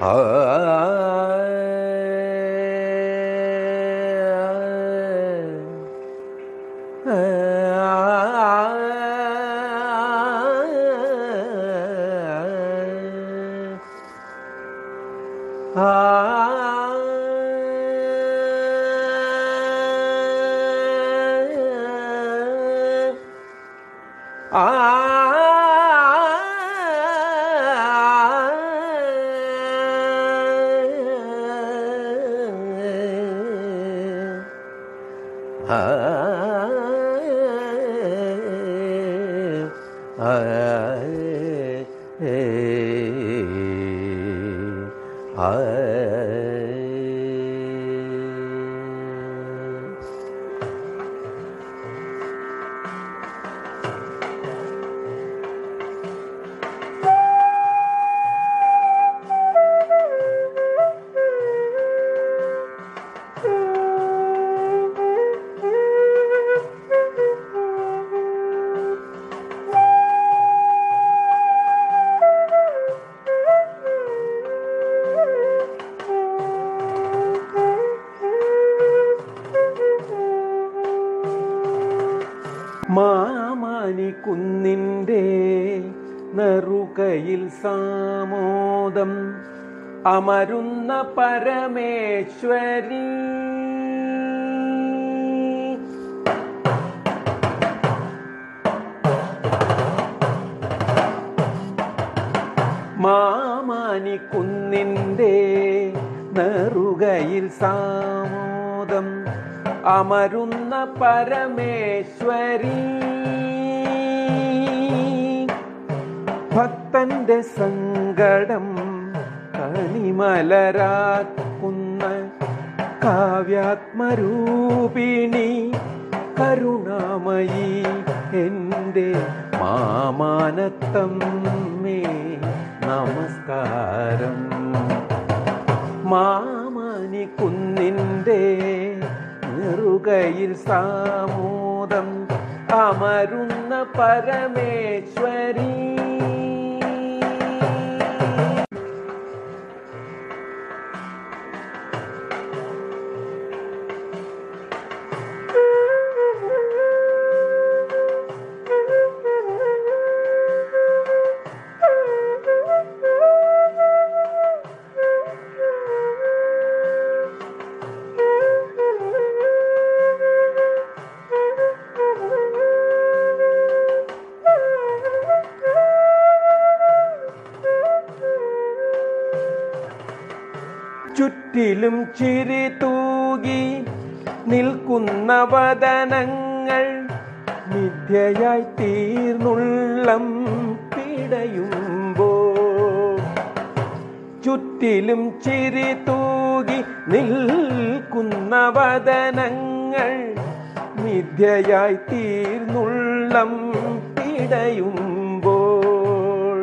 മാമാനി കുന്നിൻ്റെ നെറുകയിൽ സാമോദം അമരുന്ന പരമേശ്വരി മാമാനി കുന്നിൻ്റെ നെറുകയിൽ സാമോദം അമരുന്ന പരമേശ്വരി ഭക്തന്റെ സങ്കടം കണിമലരാക്കുന്ന കാവ്യാത്മരൂപിണി കരുണാമയി എൻ്റെ മാമാനത്തമ്മേ നമസ്കാരം മാമാനി കുന്നിൻ്റെ നെറുകയിൽ സാമോദം അമരുന്ന പരമേശ്വരി ചുറ്റിലും ചിരി തൂകി നിൽക്കുന്ന വദനങ്ങൾ മിഥ്യയായി തീർന്നുള്ളം പിടയുമ്പോ ചുറ്റിലും ചിരി തൂകി നിൽക്കുന്ന വദനങ്ങൾ മിഥ്യയായി തീർന്നുള്ളം പിടയുമ്പോൾ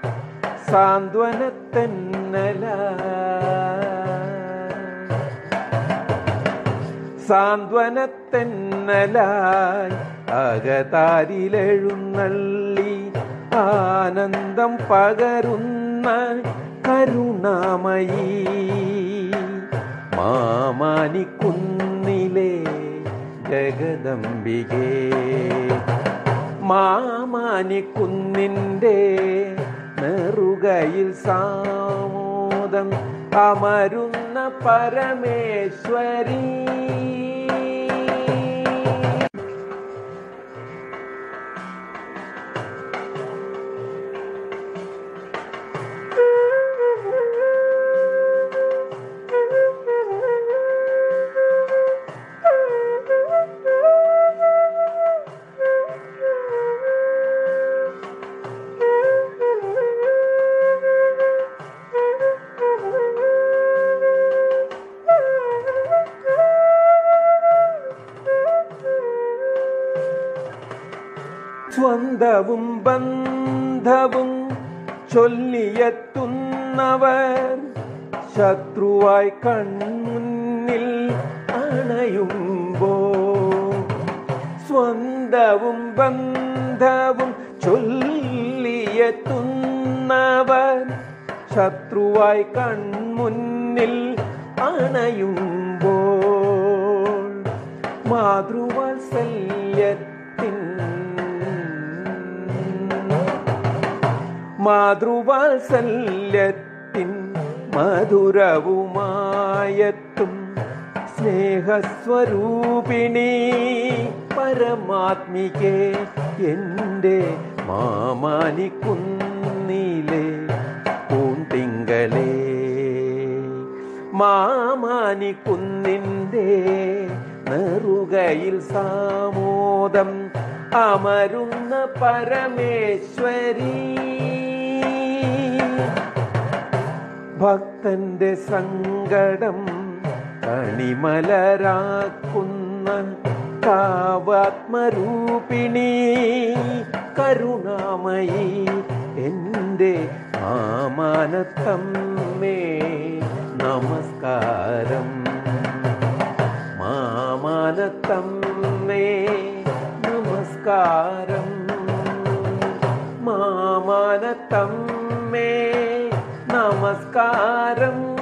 സാന്ത്വനത്തെന്നല സാന്ത്വനത്തെന്നലായി അകതാരിലെഴുന്നള്ളി ആനന്ദം പകരുന്ന കരുണാമയി മാമാനിക്കുന്നിലെ ജഗദംബികേ മാമാനിക്കുന്നിൻ്റെ നെറുകയിൽ സാമോദം അമരുന്ന പരമേശ്വരി സ്വന്തവും ബന്ധവും ചൊല്ലിയെത്തുന്നവർ ശത്രുവായി കൺമുന്നിൽ അണയുമ്പോ സ്വന്തവും ബന്ധവും ചൊല്ലിയെത്തുന്നവർ ശത്രുവായി കൺമുന്നിൽ അണയുമ്പോൾ മാതൃവാത്സല്യത്തിൻ മാതൃവാത്സല്യത്തിൻ മധുരവുമായെത്തും സ്നേഹസ്വരൂപിണി പരമാത്മികെ എൻ്റെ മാമാനിക്കുന്നിലെ പൂന്തിങ്കളേ മാമാനിക്കുന്നിൻ്റെ നെറുകയിൽ സാമോദം അമരുന്ന പരമേശ്വരി ഭക്തന്റെ സങ്കടം കണിമലരാക്കുന്ന കാവാത്മരൂപിണി കരുണാമയി എൻ്റെ മാമാനത്തമ്മേ നമസ്കാരം മാമാനത്തമ്മേ നമസ്കാരം മാമാനത്തമ്മേ നമസ്കാരം